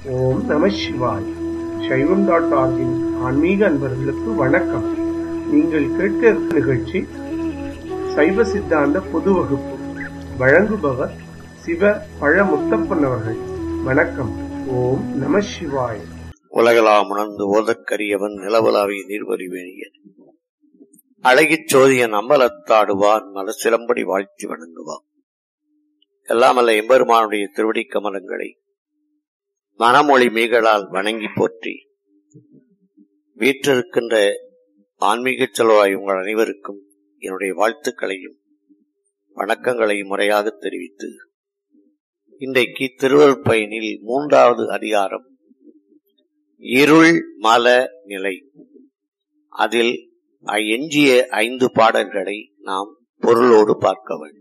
ஓம் நம சிவாய் சைவம் டாட் ஆர்கின் ஆன்மீக அன்பர்களுக்கு வணக்கம் நீங்கள் கேட்க இருக்கும் நிகழ்ச்சி சைவ சித்தாந்த பொது வகுப்பு வழங்குபவர் சிவ பழ முத்தப்பன் அவர்கள் வணக்கம் ஓம் நம சிவாய் உலகலாம் உணர்ந்து ஓதற்கரியவன் நிலவலாவிய நீர்வறிவேணியன் அழகிச் சோதியன் அம்பலத்தாடுவான் மலசிலம்படி வாழ்த்தி வணங்குவான் எல்லாமல்ல எம்பெருமானுடைய திருவடி கமலங்களை மனமொழி மீகளால் வணங்கி போற்றி வீற்றிருக்கின்ற ஆன்மீக செல்வாய் உங்கள் அனைவருக்கும் என்னுடைய வாழ்த்துக்களையும் வணக்கங்களையும் முறையாக தெரிவித்து இன்றைக்கு திருவருட் பயனில் மூன்றாவது அதிகாரம் இருள் மல நிலை அதில் எஞ்சிய ஐந்து பாடல்களை நாம் பொருளோடு பார்க்க வேண்டும்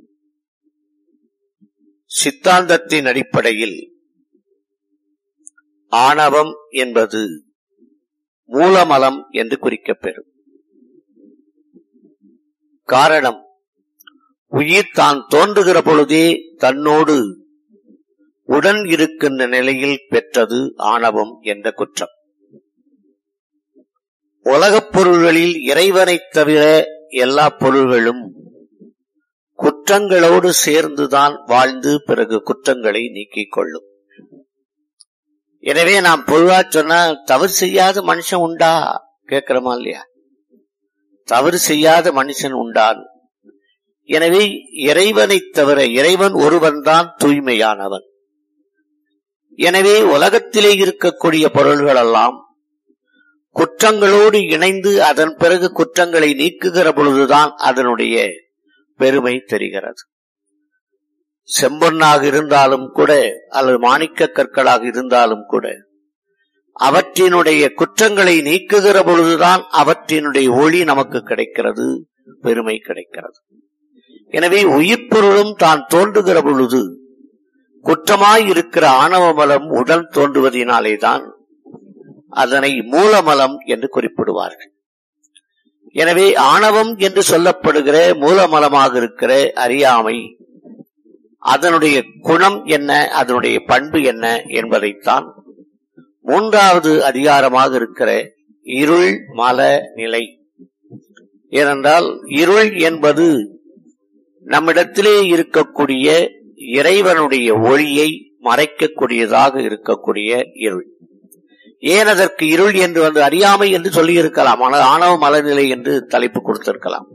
சித்தாந்தத்தின் அடிப்படையில் ஆணவம் என்பது மூலமலம் என்று குறிக்கப்பெறும் காரணம் உயிர் தான் தோன்றுகிற பொழுதே தன்னோடு உடன் இருக்கின்ற நிலையில் பெற்றது ஆணவம் என்ற குற்றம் உலகப் பொருள்களில் இறைவனைத் தவிர எல்லா பொருள்களும் குற்றங்களோடு சேர்ந்துதான் வாழ்ந்து பிறகு குற்றங்களை நீக்கிக் கொள்ளும் எனவே நாம் பொதுவா சொன்னா தவறு செய்யாத மனுஷன் உண்டா கேட்கிறோமா இல்லையா தவறு செய்யாத மனுஷன் உண்டான் எனவே இறைவனைத் தவிர இறைவன் ஒருவன் தான் தூய்மையானவன் எனவே உலகத்திலே இருக்கக்கூடிய பொருள்கள் எல்லாம் குற்றங்களோடு இணைந்து அதன் பிறகு குற்றங்களை நீக்குகிற பொழுதுதான் அதனுடைய பெருமை தெரிகிறது செம்பொன்னாக இருந்தாலும் கூட அல்லது மாணிக்க கற்களாக இருந்தாலும் கூட அவற்றினுடைய குற்றங்களை நீக்குகிற பொழுதுதான் அவற்றினுடைய ஒளி நமக்கு கிடைக்கிறது பெருமை கிடைக்கிறது எனவே உயிர்ப்பொருளும் தான் தோன்றுகிற பொழுது குற்றமாய் இருக்கிற ஆணவ மலம் உடல் தோன்றுவதனாலேதான் அதனை மூலமலம் என்று குறிப்பிடுவார்கள் எனவே ஆணவம் என்று சொல்லப்படுகிற மூலமலமாக இருக்கிற அறியாமை அதனுடைய குணம் என்ன அதனுடைய பண்பு என்ன என்பதைத்தான் மூன்றாவது அதிகாரமாக இருக்கிற இருள் மல நிலை ஏனென்றால் இருள் என்பது நம்மிடத்திலே இருக்கக்கூடிய இறைவனுடைய ஒளியை மறைக்கக்கூடியதாக இருக்கக்கூடிய இருள் ஏன் அதற்கு இருள் என்று வந்து அறியாமை என்று சொல்லி இருக்கலாம் ஆனால் ஆணவ மலநிலை என்று தலைப்பு கொடுத்திருக்கலாம்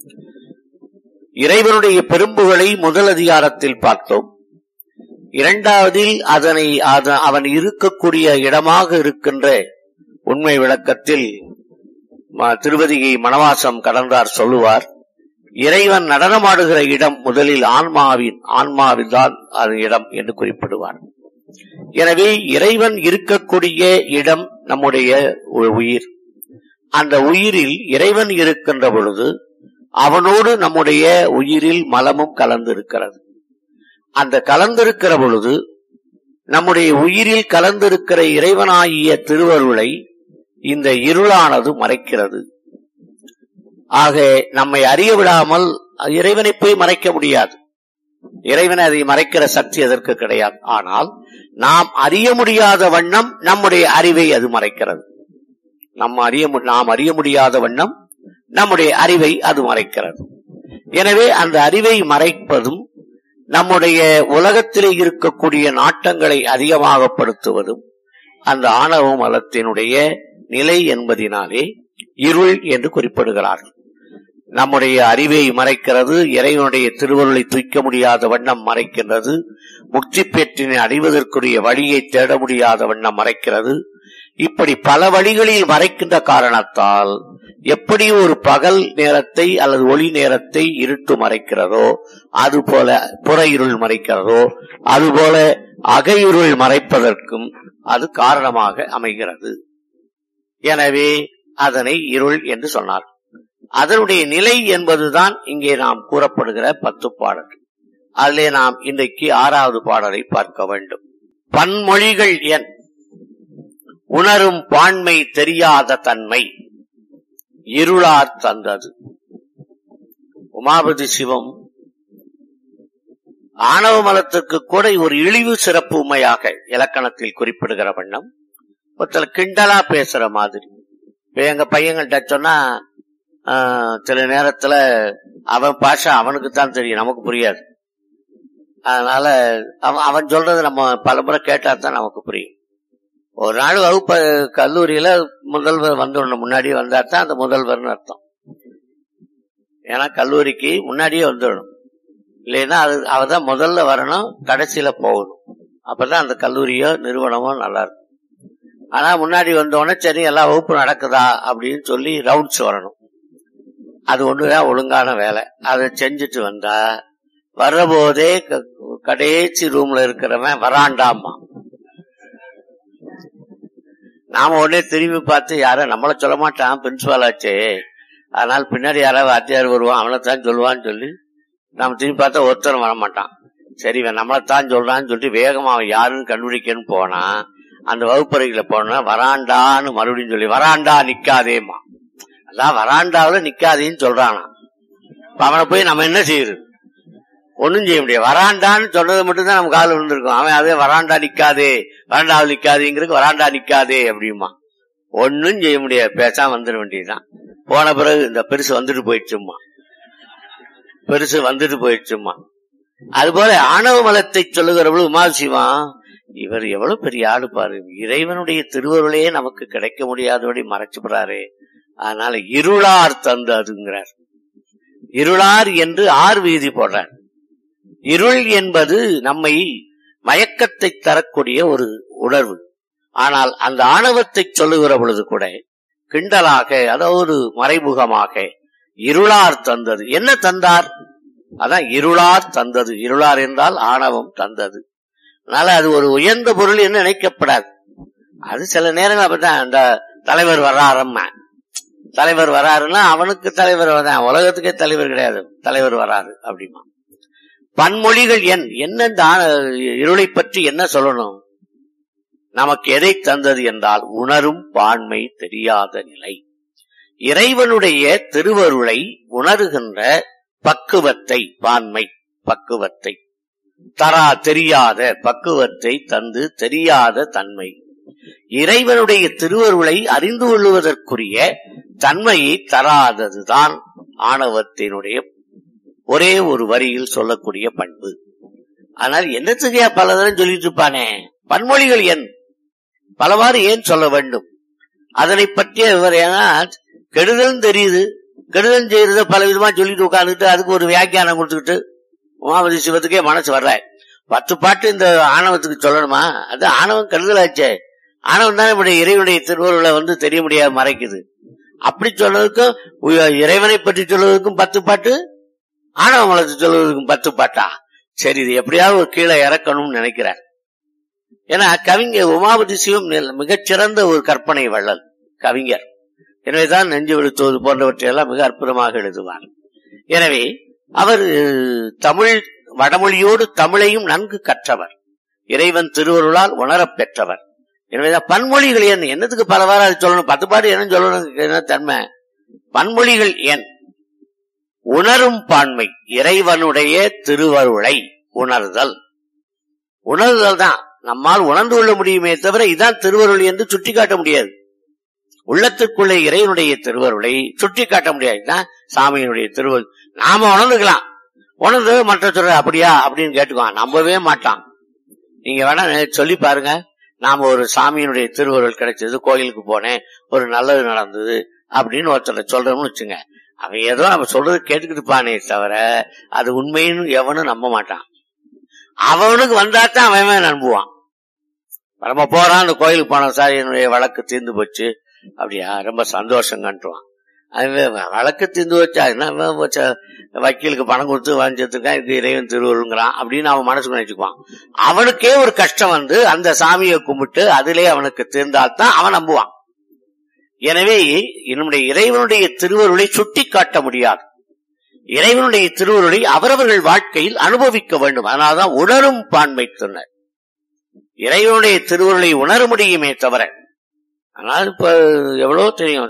இறைவனுடைய பெரும்புகளை முதல் அதிகாரத்தில் பார்த்தோம் இரண்டாவதில் அதனை அவன் இருக்கக்கூடிய இடமாக இருக்கின்ற உண்மை விளக்கத்தில் திருவதிகை மணவாசம் கடந்தார் சொல்லுவார் இறைவன் நடனமாடுகிற இடம் முதலில் ஆன்மாவின் ஆன்மாவில் தான் அது இடம் என்று குறிப்பிடுவார் எனவே இறைவன் இருக்கக்கூடிய இடம் நம்முடைய உயிர் அந்த உயிரில் இறைவன் இருக்கின்ற பொழுது அவனோடு நம்முடைய உயிரில் மலமும் கலந்திருக்கிறது அந்த கலந்திருக்கிற பொழுது நம்முடைய உயிரில் கலந்திருக்கிற இறைவனாகிய திருவருளை இந்த இருளானது மறைக்கிறது ஆக நம்மை அறிய விடாமல் இறைவனை போய் மறைக்க முடியாது இறைவனை அதை மறைக்கிற சக்தி அதற்கு கிடையாது ஆனால் நாம் அறிய முடியாத வண்ணம் நம்முடைய அறிவை அது மறைக்கிறது நம்ம அறிய நாம் அறிய முடியாத வண்ணம் நம்முடைய அறிவை அது மறைக்கிறது எனவே அந்த அறிவை மறைப்பதும் நம்முடைய உலகத்திலே இருக்கக்கூடிய நாட்டங்களை அதிகமாகப்படுத்துவதும் அந்த ஆணவ மலத்தினுடைய நிலை என்பதினாலே இருள் என்று குறிப்பிடுகிறார்கள் நம்முடைய அறிவை மறைக்கிறது இறைவனுடைய திருவருளை தூக்க முடியாத வண்ணம் மறைக்கின்றது முக்தி பெற்றினை அடைவதற்குரிய வழியை தேட முடியாத வண்ணம் மறைக்கிறது இப்படி பல வழிகளில் மறைக்கின்ற காரணத்தால் எப்படி ஒரு பகல் நேரத்தை அல்லது ஒளி நேரத்தை இருட்டு மறைக்கிறதோ அதுபோல புற இருள் மறைக்கிறதோ அதுபோல அகையுருள் மறைப்பதற்கும் அது காரணமாக அமைகிறது எனவே அதனை இருள் என்று சொன்னார் அதனுடைய நிலை என்பதுதான் இங்கே நாம் கூறப்படுகிற பத்து பாடல் அதிலே நாம் இன்றைக்கு ஆறாவது பாடலை பார்க்க வேண்டும் பன்மொழிகள் என் உணரும் பான்மை தெரியாத தன்மை இருளார் தந்தது உமாபதி சிவம் ஆணவ மலத்திற்கு கூட ஒரு இழிவு சிறப்பு உண்மையாக இலக்கணத்தில் குறிப்பிடுகிற வண்ணம் ஒருத்தர் கிண்டலா பேசுற மாதிரி இப்ப எங்க பையன்கிட்ட சொன்னா ஆஹ், சில நேரத்துல அவன் பாஷை அவனுக்கு தான் தெரியும் நமக்கு புரியாது அதனால அவன் அவன் சொல்றது நம்ம பலமுறை கேட்டா தான் நமக்கு புரியும் ஒரு நாள் வகுப்பு கல்லூரியில முதல்வர் வந்துடணும் முன்னாடியே வந்தா தான் அந்த முதல்வர்னு அர்த்தம் ஏன்னா கல்லூரிக்கு முன்னாடியே வந்துடணும் இல்லைன்னா அது அவர் தான் முதல்ல வரணும் கடைசியில போகணும் அப்பதான் அந்த கல்லூரியோ நிறுவனமோ நல்லா இருக்கும் ஆனா முன்னாடி வந்தோடனே சரி எல்லா வகுப்பு நடக்குதா அப்படின்னு சொல்லி ரவுண்ட்ஸ் வரணும் அது ஒண்ணுதான் ஒழுங்கான வேலை அதை செஞ்சுட்டு வந்தா வர்ற போதே க- கடைசி ரூம்ல இருக்கிறவன் வராண்டாமா நாம உடனே திரும்பி பார்த்து யாரும் நம்மள சொல்ல மாட்டான் பிரின்சிபால் ஆச்சே அதனால பின்னாடி யாராவது வாத்தியார் வருவான் அவனை தான் சொல்லுவான்னு சொல்லி நாம திரும்பி பார்த்தா ஒருத்தரும் வர மாட்டான் சரி இவன் நம்மளைத்தான் சொல்றான்னு சொல்லிட்டு வேகமா அவன் யாருன்னு கண்டுபிடிக்கன்னு போனா அந்த வகுப்பறைகளை போனா வராண்டான்னு மறுபடியும் சொல்லி வராண்டா நிக்காதேமா அதான் வராண்டாவுல நிக்காதேன்னு சொல்றானா இப்ப அவனை போய் நம்ம என்ன செய்யறது ஒண்ணும் செய்ய முடியாது வராண்டான்னு சொன்னது மட்டும் தான் நம்ம காலில் விழுந்திருக்கும் அவன் அதே வராண்டா நிக்காதே வராண்டாவில் நிக்காதேங்கிறதுக்கு வராண்டா நிக்காதே அப்படிமா ஒண்ணும் செய்ய முடியாது பேசாம வந்துட வேண்டியதுதான் போன பிறகு இந்த பெருசு வந்துட்டு போயிடுச்சும்மா பெருசு வந்துட்டு போயிடுச்சும்மா அதுபோல ஆணவ மலத்தை சொல்லுகிறவள் உமாசிவா இவர் எவ்வளவு பெரிய ஆளு பாரு இறைவனுடைய திருவருளே நமக்கு கிடைக்க முடியாதபடி மறைச்சுப்படுறாரு அதனால இருளார் தந்ததுங்கிறார் இருளார் என்று ஆர் வீதி போடுறார் இருள் என்பது நம்மை மயக்கத்தை தரக்கூடிய ஒரு உணர்வு ஆனால் அந்த ஆணவத்தை சொல்லுகிற பொழுது கூட கிண்டலாக அதாவது மறைமுகமாக இருளார் தந்தது என்ன தந்தார் அதான் இருளார் தந்தது இருளார் என்றால் ஆணவம் தந்தது அதனால அது ஒரு உயர்ந்த பொருள் என்று நினைக்கப்படாது அது சில நேரங்கள் அப்படித்தான் அந்த தலைவர் வர்றாரம்மா தலைவர் வராருன்னா அவனுக்கு தலைவர் தான் உலகத்துக்கே தலைவர் கிடையாது தலைவர் வராரு அப்படிமா பன்மொழிகள் என் என்ன இந்த ஆ- இருளை பற்றி என்ன சொல்லணும் நமக்கு எதை தந்தது என்றால் உணரும் பான்மை தெரியாத நிலை இறைவனுடைய திருவருளை உணர்கின்ற பக்குவத்தை பான்மை பக்குவத்தை தரா தெரியாத பக்குவத்தை தந்து தெரியாத தன்மை இறைவனுடைய திருவருளை அறிந்து கொள்வதற்குரிய தன்மையை தராததுதான் ஆணவத்தினுடைய ஒரே ஒரு வரியில் சொல்லக்கூடிய பண்பு ஆனால் என்னத்துக்கையா பல தரம் சொல்லிட்டு இருப்பானே பன்மொழிகள் என் பலவாறு ஏன் சொல்ல வேண்டும் அதனை பற்றிய விவரம் ஏன்னா கெடுதல் தெரியுது கெடுதல் செய்யறத பல விதமா சொல்லிட்டு உட்கார்ந்துட்டு அதுக்கு ஒரு வியாக்கியானம் கொடுத்துக்கிட்டு உமாபதி சிவத்துக்கே மனசு வர்ற பத்து பாட்டு இந்த ஆணவத்துக்கு சொல்லணுமா அது ஆணவம் கெடுதலாச்சே ஆணவம் தான் இப்படி இறைவனுடைய திருவருளை வந்து தெரிய முடியாம மறைக்குது அப்படி சொன்னதுக்கும் உய- இறைவனை பற்றி சொல்வதற்கும் பத்து பாட்டு ஆணவ மலத்தை சொல்வதற்கும் பத்து பாட்டா சரி இது எப்படியாவது ஒரு கீழே இறக்கணும்னு நினைக்கிறார் ஏன்னா கவிஞர் உமாபதி சிவம் நெல்- மிகச்சிறந்த ஒரு கற்பனை வள்ளல் கவிஞர் எனவேதான் நெஞ்சு விழுத்துவது போன்றவற்றையெல்லாம் மிக அற்புதமாக எழுதுவார் எனவே அவர் அஹ், தமிழ் வடமொழியோடு தமிழையும் நன்கு கற்றவர் இறைவன் திருவருளால் உணரப் பெற்றவர் எனவேதான் பன்மொழிகள் என் என்னத்துக்கு பலவாறு அது சொல்லணும் பத்து பாட்டு என்ன சொல்லணும் என்ன தன்மை பன்மொழிகள் என் உணரும் பான்மை இறைவனுடைய திருவருளை உணர்தல் உணர்தல் தான் நம்மால் உணர்ந்து கொள்ள முடியுமே தவிர இதான் திருவருள் என்று சுட்டிக்காட்ட முடியாது உள்ளத்திற்குள்ளே இறைவனுடைய திருவருளை சுட்டிக்காட்ட முடியாது இதுதான் சாமியினுடைய திருவருள் நாம உணர்ந்துக்கலாம் உணர்ந்து மற்ற சொல்ற அப்படியா அப்படின்னு கேட்டுக்குவான் நம்பவே மாட்டான் நீங்க வேணா சொல்லி பாருங்க நாம ஒரு சாமியினுடைய திருவருள் கிடைச்சது கோயிலுக்கு போனேன் ஒரு நல்லது நடந்தது அப்படின்னு ஒருத்தர் சொல்றோம்னு வச்சுங்க அவன் ஏதோ நம்ம சொல்றது கேட்டுக்கிட்டு இருப்பானே தவிர அது உண்மைன்னு எவனும் நம்ப மாட்டான் அவனுக்கு வந்தாதான் அவன் நம்புவான் நம்ம போறான் அந்த கோயிலுக்கு போனோம் சார் என்னுடைய வழக்கு தீர்ந்து போச்சு அப்படியா ரொம்ப சந்தோஷம் கண்டுவான் அது வழக்கு தீர்ந்து வச்சா என்ன இவன் வச்ச வக்கீலுக்கு பணம் கொடுத்து வாங்கிச்சிருக்கான் இது இறைவன் திருவருங்கிறான் அப்படின்னு அவன் மனசுக்கு நினைச்சுக்குவான் அவனுக்கே ஒரு கஷ்டம் வந்து அந்த சாமியை கும்பிட்டு அதிலே அவனுக்கு தீர்ந்தால்தான் அவன் நம்புவான் எனவே நம்முடைய இறைவனுடைய திருவருளை சுட்டி காட்ட முடியாது இறைவனுடைய திருவருளை அவரவர்கள் வாழ்க்கையில் அனுபவிக்க வேண்டும் அதனால்தான் உணரும் பான்மை சொன்னார் இறைவனுடைய திருவருளை உணர முடியுமே தவிர ஆனால் இப்ப எவ்வளவு தெரியும்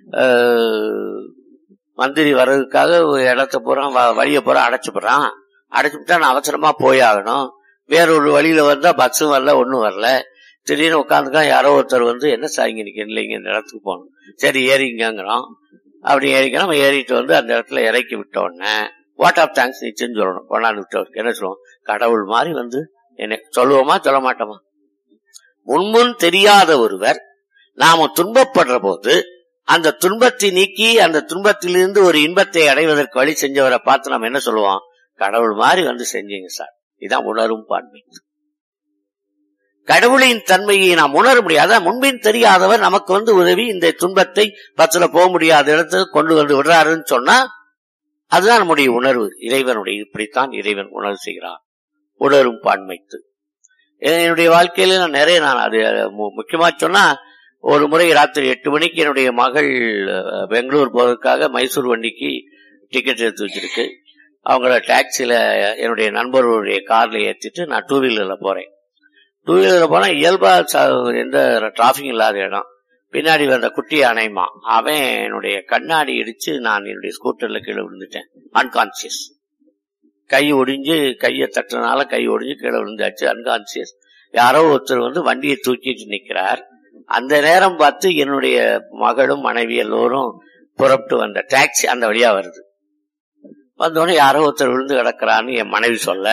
அஹ், மந்திரி வர்றதுக்காக ஒரு இடத்த பூரா வ- வழிய பூரா அடைச்சு போடுறான் அடைச்சுட்டா நான் அவசரமா போயாகணும் வேற ஒரு வழியில வந்தா பஸ்ஸும் வரல ஒண்ணும் வரல திடீர்னு உட்காந்துக்கா யாரோ ஒருத்தர் வந்து என்ன சார் இங்க நிக்க இல்லைங்க இந்த இடத்துக்கு போகணும் சரி ஏறிங்கிறோம் அப்படி ஏறிக்க நம்ம ஏறிட்டு வந்து அந்த இடத்துல இறக்கி விட்ட உடனே வாட் ஆஃப் தேங்க்ஸ் நிச்சயம் சொல்லணும் கொண்டாந்து விட்டவருக்கு என்ன சொல்லுவோம் கடவுள் மாதிரி வந்து என்ன சொல்லுவோமா சொல்ல மாட்டோமா முன்முன் தெரியாத ஒருவர் நாம துன்பப்படுற போது அந்த துன்பத்தை நீக்கி அந்த துன்பத்திலிருந்து ஒரு இன்பத்தை அடைவதற்கு வழி செஞ்சவரை பார்த்து நம்ம என்ன சொல்லுவோம் கடவுள் மாதிரி வந்து செஞ்சீங்க சார் இதான் உணரும் பான்மை கடவுளின் தன்மையை நாம் உணர முடியாது அதான் முன்பின் தெரியாதவர் நமக்கு வந்து உதவி இந்த துன்பத்தை பத்துல போக முடியாத இடத்துக்கு கொண்டு வந்து விடுறாருன்னு சொன்னா அதுதான் நம்முடைய உணர்வு இறைவனுடைய இப்படித்தான் இறைவன் உணர்வு செய்கிறார் உணரும் பான்மைத்து என்னுடைய வாழ்க்கையில நான் நிறைய நான் அது மு- முக்கியமா சொன்னா ஒரு முறை ராத்திரி எட்டு மணிக்கு என்னுடைய மகள் அஹ், பெங்களூர் போவதற்காக மைசூர் வண்டிக்கு டிக்கெட் எடுத்து வச்சிருக்கு அவங்கள டாக்ஸில என்னுடைய நண்பர்களுடைய கார்ல ஏத்திட்டு நான் டூ வீலர்ல போறேன் டூ வீலர்ல போனா இயல்பா ச- எந்த டிராபிக் இல்லாத இடம் பின்னாடி வந்த குட்டி அணைமா அவன் என்னுடைய கண்ணாடி இடிச்சு நான் என்னுடைய ஸ்கூட்டர்ல கீழே விழுந்துட்டேன் அன்கான்சியஸ் கை ஒடிஞ்சு கையை தட்டுறதுனால கை ஒடிஞ்சு கீழே விழுந்தாச்சு அன்கான்சியஸ் யாரோ ஒருத்தர் வந்து வண்டியை தூக்கிட்டு நிக்கிறார் அந்த நேரம் பார்த்து என்னுடைய மகளும் மனைவி எல்லோரும் புறப்பட்டு வந்த டாக்ஸி அந்த வழியா வருது வந்தோடனே யாரோ ஒருத்தர் விழுந்து கிடக்குறான்னு என் மனைவி சொல்ல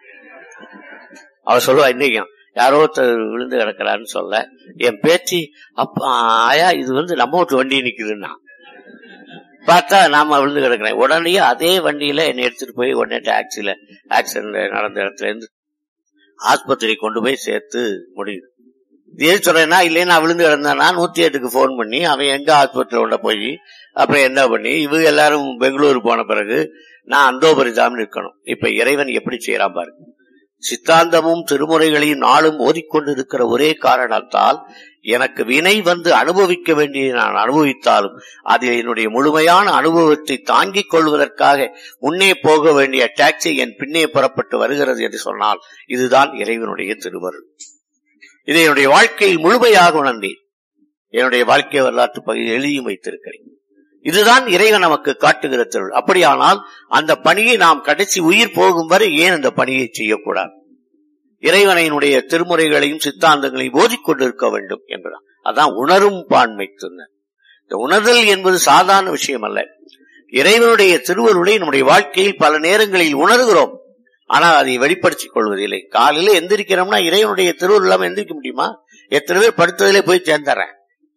அவ சொல்லுவா இன்னைக்கும் யாரோ ஒருத்தர் விழுந்து கிடக்குறான்னு சொல்ல என் பேச்சு அப்பா ஆயா இது வந்து நம்ம வீட்டு வண்டி நிக்குதுன்னா பார்த்தா நாம விழுந்து கிடக்குறேன் உடனே அதே வண்டியில என்னை எடுத்துட்டு போய் உடனே டாக்ஸில ஆக்சிடென்ட் நடந்த இடத்துல இருந்து ஆஸ்பத்திரி கொண்டு போய் சேர்த்து முடியுது இது எது சொல்றேன்னா இல்லையே நான் விழுந்து கிடந்தேன்னா நூத்தி எட்டுக்கு போன் பண்ணி அவன் எங்க ஆஸ்பத்திரி உள்ள போய் அப்புறம் என்ன பண்ணி இவங்க எல்லாரும் பெங்களூர் போன பிறகு நான் அந்தோபரிதாம் இருக்கணும் இப்ப இறைவன் எப்படி செய்யறான் பாருங்க சித்தாந்தமும் திருமுறைகளையும் நாளும் ஓதிக்கொண்டிருக்கிற ஒரே காரணத்தால் எனக்கு வினை வந்து அனுபவிக்க வேண்டிய நான் அனுபவித்தாலும் அதில் என்னுடைய முழுமையான அனுபவத்தை தாங்கிக் கொள்வதற்காக முன்னே போக வேண்டிய டாக்ஸி என் பின்னே புறப்பட்டு வருகிறது என்று சொன்னால் இதுதான் இறைவனுடைய திருவருள் இதை என்னுடைய வாழ்க்கையில் முழுமையாக உணர்ந்தேன் என்னுடைய வாழ்க்கை வரலாற்று பகுதியில் எழுதியும் வைத்திருக்கிறேன் இதுதான் இறைவன் நமக்கு காட்டுகிற திருள் அப்படியானால் அந்த பணியை நாம் கடைசி உயிர் போகும் வரை ஏன் அந்த பணியை செய்யக்கூடாது இறைவனையினுடைய திருமுறைகளையும் சித்தாந்தங்களையும் ஓதிக்கொண்டிருக்க வேண்டும் என்பதான் அதான் உணரும் பான்மை சொன்ன இந்த உணர்தல் என்பது சாதாரண விஷயம் அல்ல இறைவனுடைய திருவருளை நம்முடைய வாழ்க்கையில் பல நேரங்களில் உணர்கிறோம் ஆனால் அதை வெளிப்படுத்திக் கொள்வதில்லை காலையில எந்திரிக்கிறோம்னா இறைவனுடைய திருவருள் இல்லாம எந்திரிக்க முடியுமா எத்தனை பேர் படுத்ததிலே போய் சேர்ந்துறேன்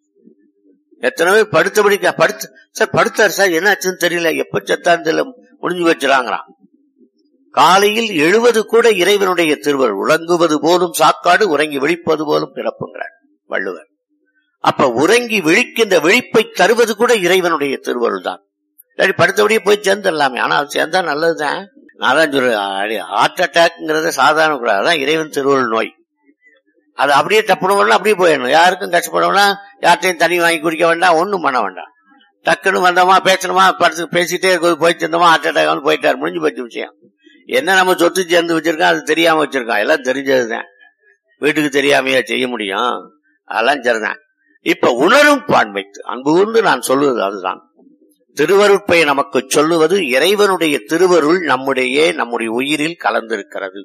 எத்தனை பேர் படுத்தபடி படுத்து சார் படுத்தார் சார் என்னாச்சுன்னு தெரியல எப்ப செத்தான்னு தெரியல முடிஞ்சு வச்சுறாங்கிறான் காலையில் எழுவது கூட இறைவனுடைய திருவருள் உறங்குவது போலும் சாக்காடு உறங்கி விழிப்பது போலும் பிறப்புங்கிறார் வள்ளுவர் அப்ப உறங்கி விழிக்கின்ற விழிப்பை தருவது கூட இறைவனுடைய திருவருள் தான் இல்லாட்டி படுத்தபடியே போய் சேர்ந்துடலாமே ஆனா அது சேர்ந்தா நல்லதுதான் நான் தான் சொல்றேன் ஹார்ட் அட்டாக்ங்கிறது சாதாரண கூடாது அதான் இறைவன் திருவருள் நோய் அது அப்படியே தப்புனவனா அப்படியே போயிடணும் யாருக்கும் கஷ்டப்படணும்னா யார்ட்டையும் தண்ணி வாங்கி குடிக்க வேண்டாம் ஒண்ணும் பண்ண வேண்டாம் டக்குன்னு வந்தோமா பேசணுமா படுத்து பேசிட்டே இருக்கும் போய் சேர்ந்தோமா ஹார்ட் அட்டாக் வந்து போயிட்டாரு முடிஞ்சு போச்சு விஷயம் என்ன நம்ம சொத்து சேர்ந்து வச்சிருக்கோம் அது தெரியாம வச்சிருக்கோம் எல்லாம் தெரிஞ்சதுதான் வீட்டுக்கு தெரியாமையா செய்ய முடியும் அதெல்லாம் சரிதான் இப்ப உணரும் பான்மை அன்பு கூர்ந்து நான் சொல்லுவது அதுதான் திருவருட்பை நமக்கு சொல்லுவது இறைவனுடைய திருவருள் நம்முடைய நம்முடைய உயிரில் கலந்திருக்கிறது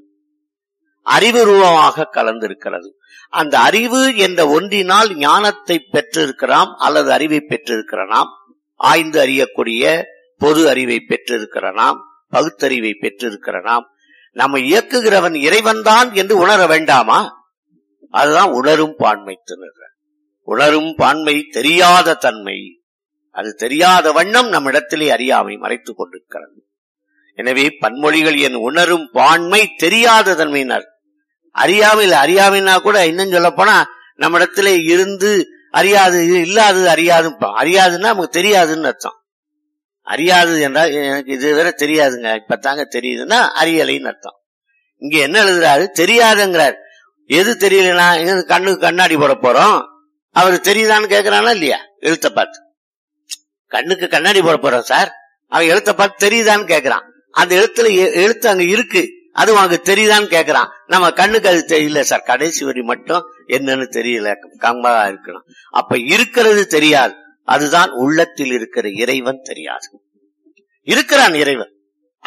அறிவு ரூபமாக கலந்திருக்கிறது அந்த அறிவு என்ற ஒன்றினால் ஞானத்தை பெற்றிருக்கிறோம் அல்லது அறிவை பெற்றிருக்கிறனாம் ஆய்ந்து அறியக்கூடிய பொது அறிவை பெற்றிருக்கிறனாம் பகுத்தறிவை பெற்றிருக்கிறனாம் நம்ம இயக்குகிறவன் இறைவன்தான் என்று உணர வேண்டாமா அதுதான் உணரும் பான்மை திணற உணரும் பான்மை தெரியாத தன்மை அது தெரியாத வண்ணம் நம்மிடத்திலே அறியாமை மறைத்துக் கொண்டிருக்கிறது எனவே பன்மொழிகள் என் உணரும் பான்மை தெரியாத தன்மையினர் அறியாமையில் அறியாமைன்னா கூட இன்னும் சொல்ல போனா நம்ம இடத்துல இருந்து அறியாது இல்லாதது அறியாது அறியாதுன்னா நமக்கு தெரியாதுன்னு அர்த்தம் அறியாது என்றால் எனக்கு இது வேற தெரியாதுங்க இப்பதாங்க தெரியுதுன்னா அறியலைன்னு அர்த்தம் இங்க என்ன எழுதுறாரு தெரியாதுங்கிறார் எது தெரியலனா கண்ணுக்கு கண்ணாடி போட போறோம் அவரு தெரியுதான்னு கேக்குறானா இல்லையா எழுத்த பார்த்து கண்ணுக்கு கண்ணாடி போட போறோம் சார் அவன் எழுத்த பார்த்து தெரியுதான்னு கேக்குறான் அந்த எழுத்துல எழுத்து அங்க இருக்கு அது உனக்கு தெரியுதான்னு கேக்குறான் நம்ம கண்ணுக்கு அது தெரியல சார் கடைசி வரி மட்டும் என்னன்னு தெரியல கம்பா இருக்கணும் அப்ப இருக்கிறது தெரியாது அதுதான் உள்ளத்தில் இருக்கிற இறைவன் தெரியாது இருக்கிறான் இறைவன்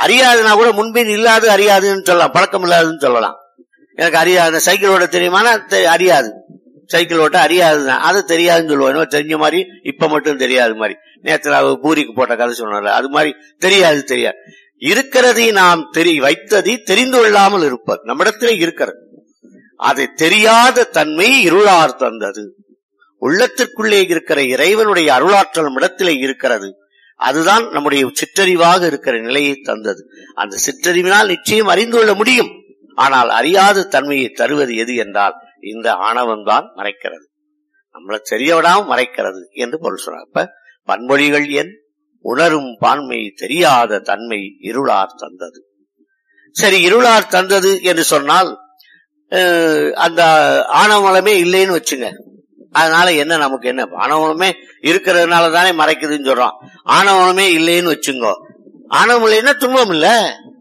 அறியாதுன்னா கூட முன்பின் இல்லாது அறியாதுன்னு சொல்லலாம் பழக்கம் இல்லாதுன்னு சொல்லலாம் எனக்கு அறியாது சைக்கிள் ஓட்ட தெரியுமானா தெ- அறியாது சைக்கிள் ஓட்ட அறியாதுதான் அது தெரியாதுன்னு சொல்லுவோம் என்னமோ தெரிஞ்ச மாதிரி இப்ப மட்டும் தெரியாது மாதிரி நேத்துல அவ பூரிக்கு போட்ட கதை சொன்னால அது மாதிரி தெரியாது தெரியாது இருக்கிறதை நாம் தெரி வைத்ததை தெரிந்து கொள்ளாமல் இருப்பது நம்மிடத்திலே இருக்கிறது அதை தெரியாத தன்மை இருளார் தந்தது உள்ளத்திற்குள்ளே இருக்கிற இறைவனுடைய அருளாற்றல் நம்மிடத்திலே இருக்கிறது அதுதான் நம்முடைய சிற்றறிவாக இருக்கிற நிலையை தந்தது அந்த சிற்றறிவினால் நிச்சயம் அறிந்து கொள்ள முடியும் ஆனால் அறியாத தன்மையை தருவது எது என்றால் இந்த ஆணவம் தான் மறைக்கிறது நம்மள தெரிய விடாம மறைக்கிறது என்று பொருள் சொல்றாங்க இப்ப பன்மொழிகள் என் உணரும் பான்மை தெரியாத தன்மை இருளார் தந்தது சரி இருளார் தந்தது என்று சொன்னால் அஹ், அந்த ஆணவமலமே இல்லைன்னு வச்சுங்க அதனால என்ன நமக்கு என்ன ஆணவமலமே இருக்கிறதுனால தானே மறைக்குதுன்னு சொல்றோம் ஆணவமலமே இல்லைன்னு வச்சுங்கோ ஆணவம் இல்லைன்னா துன்பம் இல்ல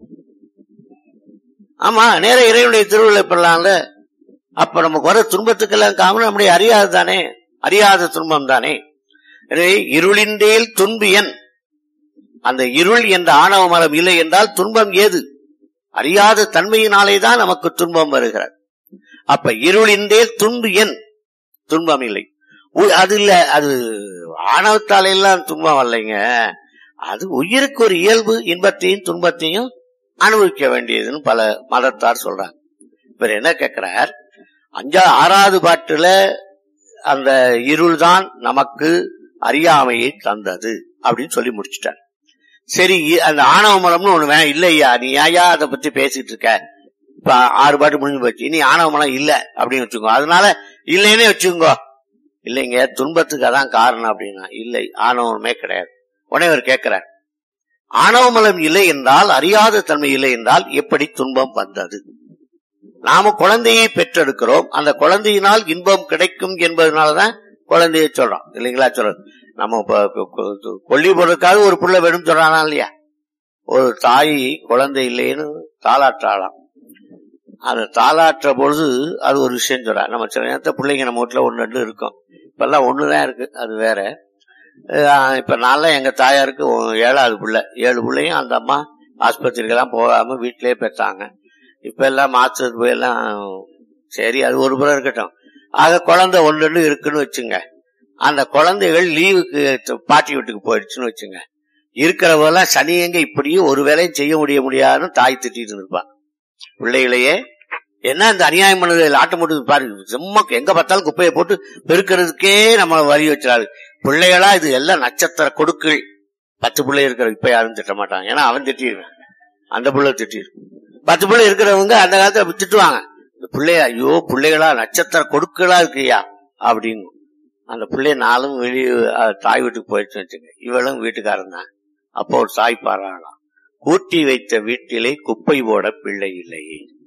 ஆமா நேர இறைவனுடைய திருவிழா பெறலாம்ல அப்ப நமக்கு வர துன்பத்துக்கெல்லாம் காரணம் நம்முடைய அறியாது தானே அறியாத துன்பம் தானே எனவே இருளின்றேல் துன்பியன் அந்த இருள் என்ற ஆணவ மரம் இல்லை என்றால் துன்பம் ஏது அறியாத தன்மையினாலே தான் நமக்கு துன்பம் வருகிறது அப்ப இருளின்றேல் துன்பு என் துன்பம் இல்லை உ- அது இல்ல அது ஆணவத்தால எல்லாம் துன்பம் வரலைங்க அது உயிருக்கு ஒரு இயல்பு இன்பத்தையும் துன்பத்தையும் அனுபவிக்க வேண்டியதுன்னு பல மதத்தார் சொல்றாங்க இவர் என்ன கேட்கிறார் அஞ்சா ஆறாவது பாட்டுல அந்த இருள் தான் நமக்கு அறியாமையை தந்தது அப்படின்னு சொல்லி முடிச்சிட்டார் சரி இ- அந்த ஆணவ மரம்னு ஒண்ணு வேணாம் இல்லையா நீ ஏயா அதை பத்தி பேசிட்டு இருக்க இப்ப ஆறு பாட்டு முடிஞ்சு போச்சு இனி ஆணவ மரம் இல்ல அப்படின்னு வச்சுக்கோ அதனால இல்லைன்னே வச்சுக்கோ இல்லைங்க துன்பத்துக்கு அதான் காரணம் அப்படின்னா இல்லை ஆணவமே கிடையாது உடனே அவர் கேட்கிறார் ஆணவ மலம் இல்லை என்றால் அறியாத தன்மை இல்லை என்றால் எப்படி துன்பம் வந்தது நாம குழந்தையை பெற்றெடுக்கிறோம் அந்த குழந்தையினால் இன்பம் கிடைக்கும் என்பதனாலதான் குழந்தையை சொல்றோம் இல்லைங்களா சொல்றோம் நம்ம இப்ப கொ- கொ- கொல்லி போடுறதுக்காக ஒரு புள்ள வேணும் சொல்றானா இல்லையா ஒரு தாய் குழந்தை இல்லைன்னு தாளாற்றாளாம் அந்த தாளாற்ற பொழுது அது ஒரு விஷயம் சொல்றா நம்ம சில நேரத்தை பிள்ளைங்க நம்ம வீட்டுல ஒண்ணு ரெண்டு இருக்கும் இப்பெல்லாம் ஒண்ணுதான் இருக்கு அது வேற அஹ் இப்ப நான்லாம் எங்க தாயாருக்கு ஒ- ஏழாவது பிள்ளை ஏழு பிள்ளையும் அந்த அம்மா ஆஸ்பத்திரிக்கெல்லாம் போகாம வீட்டிலேயே பெற்றாங்க இப்ப எல்லாம் மாசத்துக்கு போய் எல்லாம் சரி அது ஒரு புறம் இருக்கட்டும் ஆக குழந்தை ஒன்று ரெண்டு இருக்குன்னு வச்சுங்க அந்த குழந்தைகள் லீவுக்கு த- பாட்டி வீட்டுக்கு போயிடுச்சுன்னு வச்சுங்க இருக்கிறவெல்லாம் சனியங்க இப்படியும் ஒரு வேலையும் செய்ய முடிய முடியாதுன்னு தாய் திட்டிட்டு இருப்பான் பிள்ளைகளையே என்ன இந்த அநியாயம் பண்ணது ஆட்ட மட்டும் பாருங்க சும்மா எங்க பார்த்தாலும் குப்பையை போட்டு பெருக்கிறதுக்கே நம்ம வரி வச்சாரு பிள்ளைகளா இது எல்லாம் நட்சத்திர கொடுக்கள் பத்து பிள்ளை இருக்கிற இப்ப யாரும் திட்ட மாட்டாங்க ஏன்னா அவன் திட்டிடுவான் அந்த பிள்ளை திட்டிடும் பத்து பிள்ளை இருக்கிறவங்க அந்த காலத்துல அப்படி திட்டுவாங்க இந்த பிள்ளைய ஐயோ பிள்ளைகளா நட்சத்திர கொடுக்களா இருக்கியா அப்படின்னு அந்த பிள்ளை நாளும் வெளியே அஹ், தாய் வீட்டுக்கு போயிடுச்சு வச்சுங்க இவளும் வீட்டுக்காரன் தான் அப்போ ஒரு தாய் பாராளாம் கூட்டி வைத்த வீட்டிலே குப்பை போட பிள்ளை இல்லை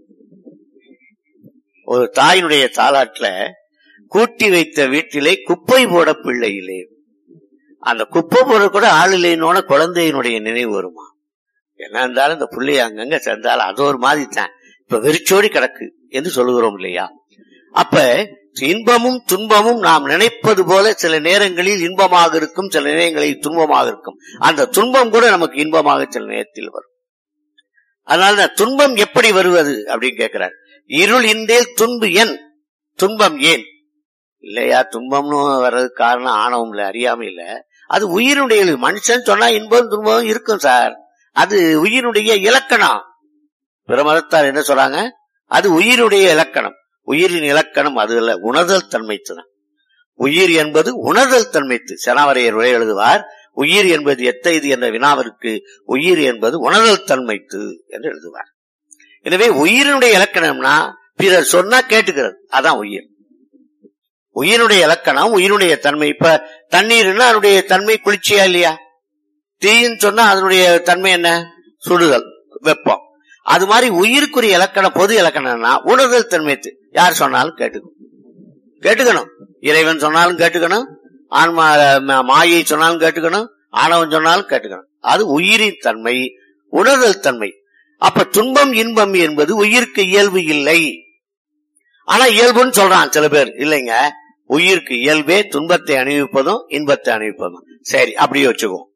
ஒரு தாயினுடைய தாலாட்டுல கூட்டி வைத்த வீட்டிலே குப்பை போட பிள்ளை இல்லை அந்த குப்பை போட கூட ஆள் இல்லைன்னோட குழந்தையினுடைய நினைவு வருமா என்ன இருந்தாலும் இந்த பிள்ளைய அங்கங்க சேர்ந்தாலும் அது ஒரு மாதிரி தான் இப்ப வெறிச்சோடி கிடக்கு என்று சொல்லுகிறோம் இல்லையா அப்ப இன்பமும் துன்பமும் நாம் நினைப்பது போல சில நேரங்களில் இன்பமாக இருக்கும் சில நேரங்களில் துன்பமாக இருக்கும் அந்த துன்பம் கூட நமக்கு இன்பமாக சில நேரத்தில் வரும் அதனால துன்பம் எப்படி வருவது அப்படின்னு கேட்கிறார் இருள் இன்றேல் துன்பு என் துன்பம் ஏன் இல்லையா துன்பம்னு வர்றதுக்கு காரணம் ஆணவம் இல்ல அறியாம இல்ல அது உயிருடைய இயல்பு. மனுஷன் சொன்னா இன்பம் துன்பம் இருக்கும் சார் அது உயிருடைய இலக்கணம் பிற மதத்தார் என்ன சொல்றாங்க அது உயிருடைய இலக்கணம் உயிரின் இலக்கணம் அது அல்ல உணர்தல் தன்மைத்து தான் உயிர் என்பது உணர்தல் தன்மைத்து செனாவரையர் உரை எழுதுவார் உயிர் என்பது எத்தைது என்ற வினாவிற்கு உயிர் என்பது உணர்தல் தன்மைத்து என்று எழுதுவார் எனவே உயிரினுடைய இலக்கணம்னா பிறர் சொன்னா கேட்டுக்கிறது அதான் உயிர் உயிரினுடைய இலக்கணம் உயிரினுடைய தன்மை இப்ப தண்ணீர்னா அதனுடைய தன்மை குளிர்ச்சியா இல்லையா தீன்னு சொன்னா அதனுடைய தன்மை என்ன சுடுதல் வெப்பம் அது மாதிரி உயிருக்குரிய இலக்கணம் பொது இலக்கணம்னா உணர்தல் தன்மைத்து யார் சொன்னாலும் கேட்டுக்கணும் கேட்டுக்கணும் இறைவன் சொன்னாலும் கேட்டுக்கணும் ஆன்மா ம- மாயை சொன்னாலும் கேட்டுக்கணும் ஆணவன் சொன்னாலும் கேட்டுக்கணும் அது உயிரின் தன்மை உணர்தல் தன்மை அப்ப துன்பம் இன்பம் என்பது உயிருக்கு இயல்பு இல்லை ஆனா இயல்புன்னு சொல்றான் சில பேர் இல்லைங்க உயிருக்கு இயல்பே துன்பத்தை அணிவிப்பதும் இன்பத்தை அணிவிப்பதும் சரி அப்படியே வச்சுக்குவோம்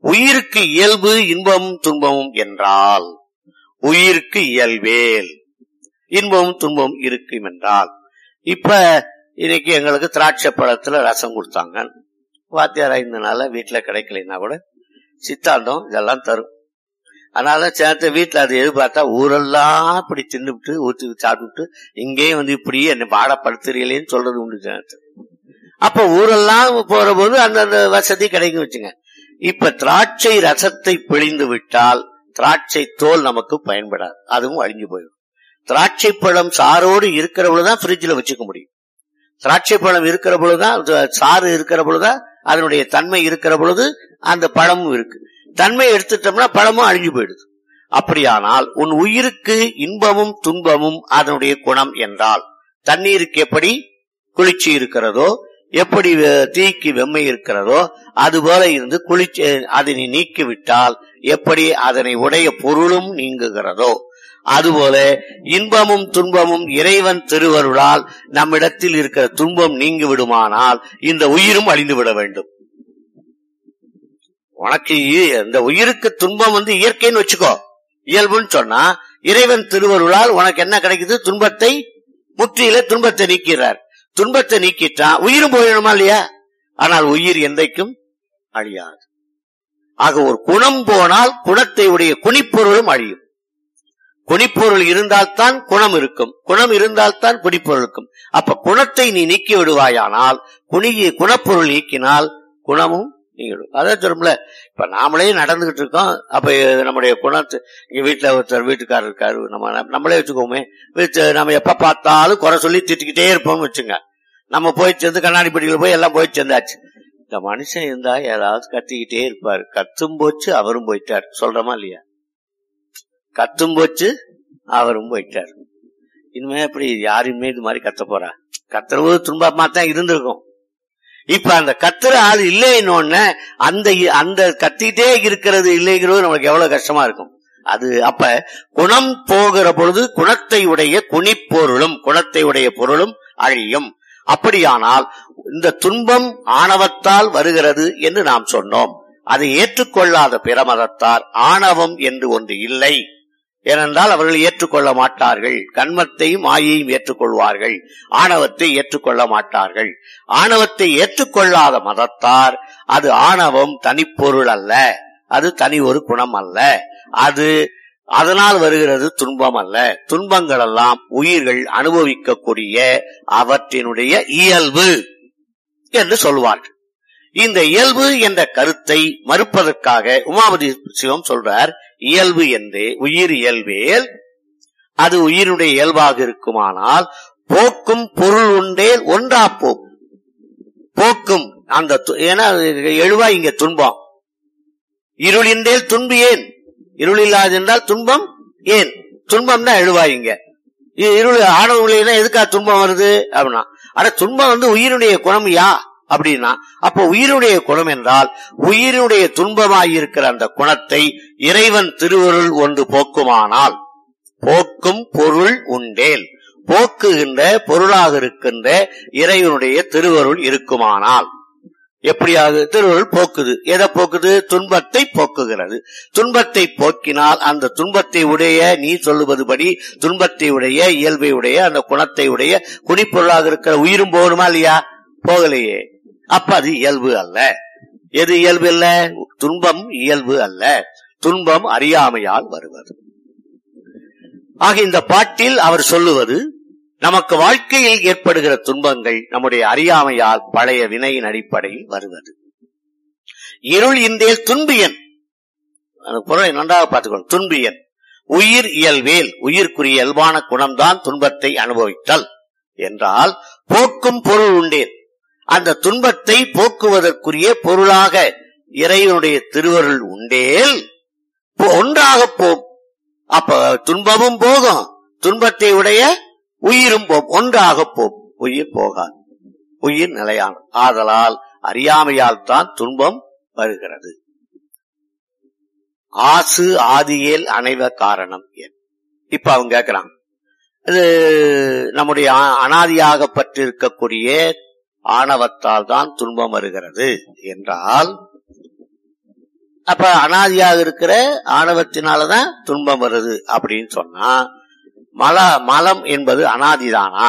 உயிருக்கு இயல்பு இன்பமும் துன்பமும் என்றால் உயிருக்கு இயல்பேல் இன்பமும் துன்பமும் இருக்கும் என்றால் இப்ப இன்னைக்கு எங்களுக்கு திராட்சை பழத்துல ரசம் கொடுத்தாங்க வாத்தியார் ஐந்தனால வீட்டுல கிடைக்கலைன்னா கூட சித்தாந்தம் இதெல்லாம் தரும் அதனால சேர்த்து வீட்டுல அது எதிர்பார்த்தா ஊரெல்லாம் இப்படி தின்னுபிட்டு ஊத்தி சாப்பிட்டு இங்கேயும் வந்து இப்படி என்ன பாடப்படுத்துறீங்களேன்னு சொல்றது உண்டு சேர்த்து அப்ப ஊரெல்லாம் போற போது அந்தந்த வசதி கிடைக்கும் வச்சுங்க இப்ப திராட்சை ரசத்தை பிழிந்து விட்டால் திராட்சை தோல் நமக்கு பயன்படாது அதுவும் அழிஞ்சு போயிடும் திராட்சை பழம் சாரோடு இருக்கிற பொழுதுதான் பிரிட்ஜில் வச்சுக்க முடியும் திராட்சை பழம் இருக்கிற பொழுதுதான் சாறு இருக்கிற பொழுதுதான் அதனுடைய தன்மை இருக்கிற பொழுது அந்த பழமும் இருக்கு தன்மை எடுத்துட்டோம்னா பழமும் அழிஞ்சு போயிடுது அப்படியானால் உன் உயிருக்கு இன்பமும் துன்பமும் அதனுடைய குணம் என்றால் தண்ணீருக்கு எப்படி குளிர்ச்சி இருக்கிறதோ எப்படி தீக்கு வெம்மை இருக்கிறதோ அதுபோல இருந்து குளிர்ச்சி அதனை நீக்கிவிட்டால் எப்படி அதனை உடைய பொருளும் நீங்குகிறதோ அதுபோல இன்பமும் துன்பமும் இறைவன் திருவருளால் நம்மிடத்தில் இருக்கிற துன்பம் நீங்கி விடுமானால் இந்த உயிரும் அழிந்து விட வேண்டும் உனக்கு இந்த உயிருக்கு துன்பம் வந்து இயற்கைன்னு வச்சுக்கோ இயல்புன்னு சொன்னா இறைவன் திருவருளால் உனக்கு என்ன கிடைக்குது துன்பத்தை முற்றியில துன்பத்தை நீக்கிறார் துன்பத்தை நீக்கிட்டான் உயிரும் போயிடணுமா இல்லையா ஆனால் உயிர் என்றைக்கும் அழியாது ஆக ஒரு குணம் போனால் குணத்தை உடைய குணிப்பொருளும் அழியும் குணிப்பொருள் இருந்தால்தான் குணம் இருக்கும் குணம் இருந்தால்தான் குணிப்பொருள் இருக்கும் அப்ப குணத்தை நீ நீக்கி விடுவாயானால் குணியை குணப்பொருள் நீக்கினால் குணமும் நீங்கிடும் அதான் சொல்லும்ல இப்ப நாமளே நடந்துகிட்டு இருக்கோம் அப்ப நம்முடைய குணத்தை இங்க வீட்டுல ஒருத்தர் வீட்டுக்காரர் இருக்காரு நம்ம நம்மளே வச்சுக்கோமே வீட்டு நம்ம எப்ப பார்த்தாலும் குறை சொல்லி திட்டிக்கிட்டே இருப்போம்னு வச்சுங்க நம்ம போய் சேர்ந்து கண்ணாடி பெட்டியில போய் எல்லாம் போய் சேர்ந்தாச்சு இந்த மனுஷன் இருந்தா ஏதாவது கத்திக்கிட்டே இருப்பாரு கத்தும் போச்சு அவரும் போயிட்டார் சொல்றமா இல்லையா கத்தும் போச்சு அவரும் போயிட்டார் இனிமே எப்படி யாருமே இது மாதிரி கத்த போறா கத்துறது துன்பமா தான் இருந்திருக்கும் இப்ப அந்த கத்துற ஆள் இல்லைன்னு அந்த அந்த கத்திட்டே இருக்கிறது இல்லைங்கிறது நமக்கு எவ்வளவு கஷ்டமா இருக்கும் அது அப்ப குணம் போகிற பொழுது குணத்தை உடைய குணிப்பொருளும் குணத்தை உடைய பொருளும் அழியும் அப்படியானால் இந்த துன்பம் ஆணவத்தால் வருகிறது என்று நாம் சொன்னோம் அதை ஏற்றுக்கொள்ளாத பிரமதத்தார் ஆணவம் என்று ஒன்று இல்லை ஏனென்றால் அவர்கள் ஏற்றுக்கொள்ள மாட்டார்கள் கண்மத்தையும் மாயையும் ஏற்றுக்கொள்வார்கள் ஆணவத்தை ஏற்றுக்கொள்ள மாட்டார்கள் ஆணவத்தை ஏற்றுக்கொள்ளாத மதத்தார் அது ஆணவம் தனிப்பொருள் அல்ல அது தனி ஒரு குணம் அல்ல அது அதனால் வருகிறது துன்பம் அல்ல துன்பங்கள் எல்லாம் உயிர்கள் அனுபவிக்கக்கூடிய அவற்றினுடைய இயல்பு என்று சொல்வார்கள் இந்த இயல்பு என்ற கருத்தை மறுப்பதற்காக உமாபதி சிவம் சொல்றார் இயல்பு என்றே உயிர் இயல்பேல் அது உயிரினுடைய இயல்பாக இருக்குமானால் போக்கும் பொருள் உண்டே ஒன்றா போக்கும் போக்கும் அந்த ஏன்னா எழுவா இங்க துன்பம் இருளின்றேல் துன்பு ஏன் இருள் இல்லாது என்றால் துன்பம் ஏன் துன்பம் தான் எழுவாயிங்க இருள் ஆணவ எதுக்கா துன்பம் வருது அப்படின்னா ஆனா துன்பம் வந்து உயிருடைய குணம் யா அப்படின்னா அப்போ உயிருடைய குணம் என்றால் உயிருடைய துன்பமாயிருக்கிற அந்த குணத்தை இறைவன் திருவருள் ஒன்று போக்குமானால் போக்கும் பொருள் உண்டேல் போக்குகின்ற பொருளாக இருக்கின்ற இறைவனுடைய திருவருள் இருக்குமானால் எப்படியாக திருவருள் போக்குது எதை போக்குது துன்பத்தை போக்குகிறது துன்பத்தை போக்கினால் அந்த துன்பத்தை உடைய நீ சொல்லுவதுபடி துன்பத்தை உடைய இயல்பை உடைய அந்த குணத்தை உடைய குடிப்பொருளாக இருக்கிற உயிரும் போகணுமா இல்லையா போகலையே அப்ப அது இயல்பு அல்ல எது இயல்பு அல்ல துன்பம் இயல்பு அல்ல துன்பம் அறியாமையால் வருவது ஆக இந்த பாட்டில் அவர் சொல்லுவது நமக்கு வாழ்க்கையில் ஏற்படுகிற துன்பங்கள் நம்முடைய அறியாமையால் பழைய வினையின் அடிப்படையில் வருவது இருள் இந்தேல் துன்பியன் பொருளை நன்றாக பார்த்துக்கணும் துன்பியன் உயிர் இயல்வேல் உயிர்க்குரிய இயல்பான குணம்தான் துன்பத்தை அனுபவித்தல் என்றால் போக்கும் பொருள் உண்டேன் அந்த துன்பத்தை போக்குவதற்குரிய பொருளாக இறைவனுடைய திருவருள் உண்டேல் ஒன்றாக போகும் அப்ப துன்பமும் போகும் துன்பத்தை உடைய உயிரும் போகும் ஒன்றாக போகும் உயிர் போகாது உயிர் நிலையான ஆதலால் அறியாமையால் தான் துன்பம் வருகிறது ஆசு ஆதியேல் அணைவ காரணம் ஏன் இப்ப அவங்க கேட்கிறான் இது நம்முடைய அனாதியாக பற்றிருக்கக்கூடிய ஆணவத்தால் தான் துன்பம் வருகிறது என்றால் அப்ப அனாதியாக இருக்கிற ஆணவத்தினாலதான் துன்பம் வருது அப்படின்னு சொன்னா மல மலம் என்பது அனாதிதானா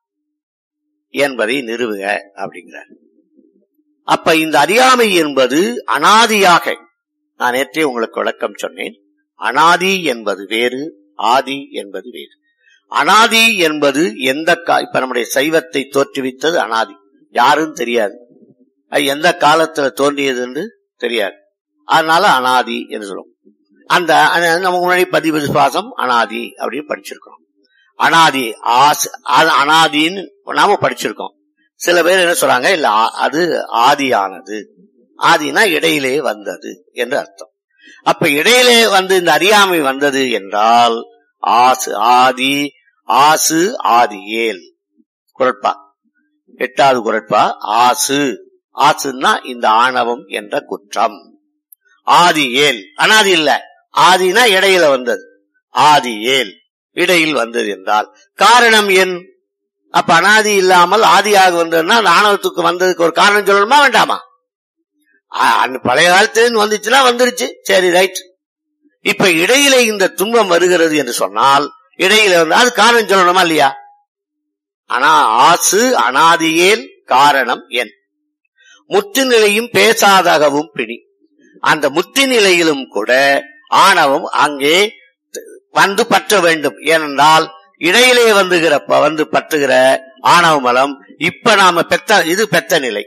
என்பதை நிறுவுக அப்படிங்கிறார் அப்ப இந்த அறியாமை என்பது அனாதியாக நான் நேற்றே உங்களுக்கு விளக்கம் சொன்னேன் அனாதி என்பது வேறு ஆதி என்பது வேறு அனாதி என்பது எந்த கா- இப்ப நம்முடைய சைவத்தை தோற்றுவித்தது அனாதி யாரும் தெரியாது அது எந்த காலத்துல தோன்றியது என்று தெரியாது அதனால அனாதி என்று சொல்லுவோம் அந்த அந்த நமக்கு முன்னாடி பதிவு சுவாசம் அனாதி அப்படின்னு படிச்சிருக்கோம் அனாதி ஆஸ் அது அனாதின்னு நாம படிச்சிருக்கோம் சில பேர் என்ன சொல்றாங்க இல்ல ஆ- அது ஆதியானது ஆதினா இடையிலே வந்தது என்று அர்த்தம் அப்ப இடையிலே வந்து இந்த அறியாமை வந்தது என்றால் ஆசு ஆதி ஆசு ஆதியேல் குரட்பா எட்டாவது குரட்பா ஆசு ஆசுன்னா இந்த ஆணவம் என்ற குற்றம் ஆதி ஏல் அனாதி இல்ல ஆதினா இடையில வந்தது ஆதி ஏல் இடையில் வந்தது என்றால் காரணம் என் அப்ப அனாதி இல்லாமல் ஆதியாக வந்ததுன்னா அந்த ஆணவத்துக்கு வந்ததுக்கு ஒரு காரணம் சொல்லணுமா வேண்டாமா ஆ, அந்த பழைய காலத்துல வந்துச்சுன்னா வந்துருச்சு சரி ரைட் இப்ப இடையில இந்த துன்பம் வருகிறது என்று சொன்னால் இடையில வந்து அது காரணம் சொல்லணுமா இல்லையா ஆனா ஆசு அனாதியேல் காரணம் என் முற்று நிலையும் பேசாதகவும் பிடி அந்த முற்று நிலையிலும் கூட ஆணவம் அங்கே வந்து பற்ற வேண்டும் ஏனென்றால் இடையிலே வந்துகிற ப- வந்து பற்றுகிற ஆணவ மலம் இப்ப நாம பெத்த இது பெத்த நிலை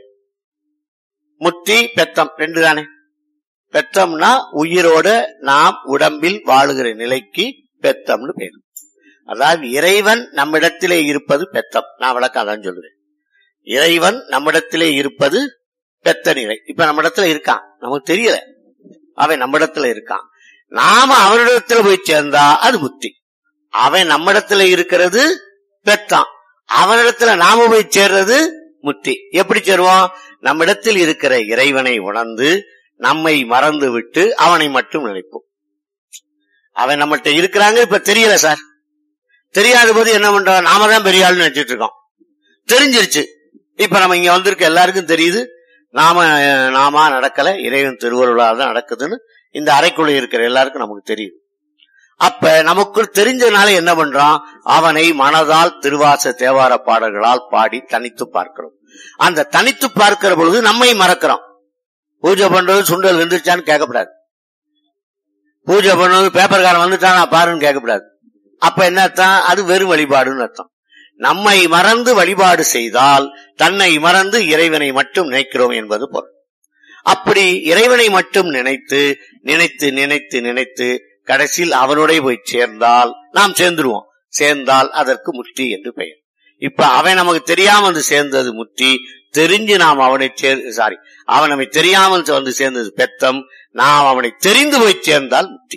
முத்தி பெத்தம் ரெண்டு தானே பெத்தம்னா உயிரோட நாம் உடம்பில் வாழுகிற நிலைக்கு பெத்தம்னு பேர் அதாவது இறைவன் நம்மிடத்திலே இருப்பது பெத்தம் நான் விளக்கம் அதான் சொல்லுவேன் இறைவன் நம்மிடத்திலே இருப்பது பெத்த நிலை இப்ப நம்மிடத்துல இருக்கான் நமக்கு தெரியல அவன் நம்மிடத்துல இருக்கான் நாம அவனிடத்துல போய் சேர்ந்தா அது புத்தி அவன் நம்மிடத்துல இருக்கிறது பெத்தான் அவனிடத்துல நாம போய் சேர்றது முத்தி எப்படி சேருவோம் நம்மிடத்தில் இருக்கிற இறைவனை உணர்ந்து நம்மை மறந்து விட்டு அவனை மட்டும் நினைப்போம் அவன் நம்மகிட்ட இருக்கிறாங்க இப்ப தெரியல சார் தெரியாத போது என்ன பண்றோம் நாம தான் பெரிய ஆள்னு நினைச்சிட்டு இருக்கோம் தெரிஞ்சிருச்சு இப்ப நம்ம இங்க வந்திருக்க எல்லாருக்கும் தெரியுது நாம அஹ், நாமா நடக்கல இறைவன் திருவருளால் தான் நடக்குதுன்னு இந்த அறைக்குள்ள இருக்கிற எல்லாருக்கும் நமக்கு தெரியும் அப்ப நமக்குள் தெரிஞ்சதுனால என்ன பண்றோம் அவனை மனதால் திருவாச தேவார பாடல்களால் பாடி தனித்து பார்க்கிறோம் அந்த தனித்து பார்க்கிற பொழுது நம்மை மறக்கிறோம் பூஜை பண்றது சுண்டல் வெந்துருச்சான்னு கேட்கக்கூடாது பூஜை பண்ணது பேப்பர்காரன் வந்துட்டானா பாருன்னு கேட்கக்கூடாது அப்ப என்ன அர்த்தம் அது வெறும் வழிபாடுன்னு அர்த்தம் நம்மை மறந்து வழிபாடு செய்தால் தன்னை மறந்து இறைவனை மட்டும் நினைக்கிறோம் என்பது பொருள் அப்படி இறைவனை மட்டும் நினைத்து நினைத்து நினைத்து நினைத்து கடைசியில் அவனுடைய போய் சேர்ந்தால் நாம் சேர்ந்துருவோம் சேர்ந்தால் அதற்கு முத்தி என்று பெயர் இப்ப அவன் நமக்கு தெரியாம வந்து சேர்ந்தது முத்தி தெரிஞ்சு நாம் அவனை சேர் சாரி அவன் நம்மை தெரியாமல் வந்து சேர்ந்தது பெத்தம் நாம் அவனை தெரிந்து போய் சேர்ந்தால் முத்தி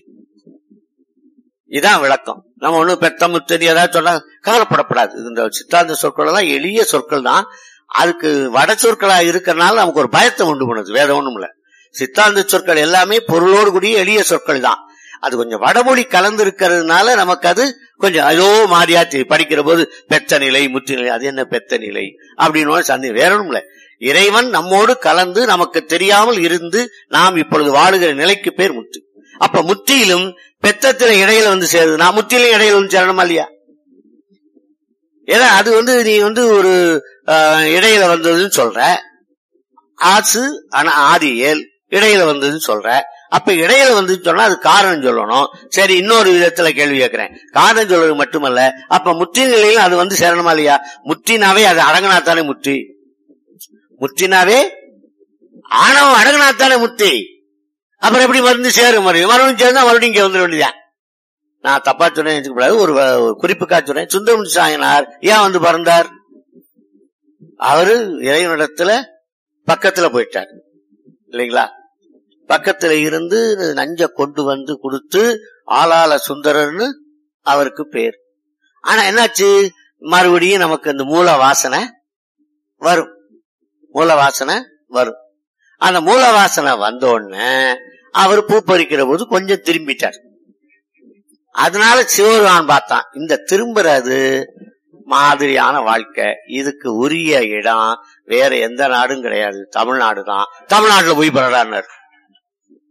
இதான் விளக்கம் நம்ம ஒண்ணு பெத்தம் முத்தடி ஏதாவது சொன்னா கவலைப்படப்படாது இது இந்த சித்தாந்த சொற்கள் எல்லாம் எளிய சொற்கள் தான் அதுக்கு வட சொற்களா இருக்கிறனால நமக்கு ஒரு பயத்தை உண்டு பண்ணுது வேற ஒண்ணும் இல்ல சித்தாந்த சொற்கள் எல்லாமே பொருளோடு கூடிய எளிய சொற்கள் தான் அது கொஞ்சம் வடமொழி கலந்து இருக்கிறதுனால நமக்கு அது கொஞ்சம் அதோ மாறியா தெரியும். படிக்கிற போது பெத்த நிலை முத்தி நிலை அது என்ன பெத்த நிலை அப்படின்னு சந்தேகம் வேற ஒண்ணும் இல்ல இறைவன் நம்மோடு கலந்து நமக்கு தெரியாமல் இருந்து நாம் இப்பொழுது வாழுகிற நிலைக்கு பேர் முத்து அப்ப முத்தியிலும் பெத்தத்தில இடையில வந்து சேருது நான் முத்தியிலும் இடையில வந்து சேரணுமா இல்லையா ஏன்னா அது வந்து நீ வந்து ஒரு ஆஹ், இடையில வந்ததுன்னு சொல்ற ஆசு ஆனா ஆதியேல் இடையில வந்ததுன்னு சொல்ற அப்ப இடையில வந்து சொன்னா அது காரணம் சொல்லணும் சரி இன்னொரு விதத்துல கேள்வி கேட்கிறேன் காரணம் சொல்றது மட்டுமல்ல அப்ப முற்றி நிலையில அது வந்து சேரணுமா இல்லையா முற்றினாவே அது அடங்கினாத்தானே முற்றி முற்றினாவே ஆணவம் அடங்கினாத்தானே முத்தி அப்புறம் எப்படி மருந்து சேரும் மறுபடியும் மறுபடியும் சேர்ந்தா மறுபடியும் இங்க வந்துட வேண்டியதான் நான் தப்பா சொன்னேன் நினைச்சுக்க கூடாது ஒரு ஒரு குறிப்புக்கா சொன்னேன் சுந்தரமுடி சாயனார் ஏன் வந்து பிறந்தார் அவரு இறைவனிடத்துல பக்கத்துல போயிட்டார் இல்லைங்களா பக்கத்துல இருந்து நஞ்ச கொண்டு வந்து கொடுத்து ஆளாள சுந்தரர்னு அவருக்கு பேர் ஆனா என்னாச்சு மறுபடியும் நமக்கு அந்த மூல வாசனை வரும் மூல வாசனை வரும் அந்த மூல வாசனை வந்த உடனே அவர் பூ பறிக்கிற போது கொஞ்சம் திரும்பிட்டார் அதனால சிவபெருமான் பார்த்தான் இந்த திரும்புறது மாதிரியான வாழ்க்கை இதுக்கு உரிய இடம் வேற எந்த நாடும் கிடையாது தமிழ்நாடு தான் தமிழ்நாட்டுல போய் படுறாரு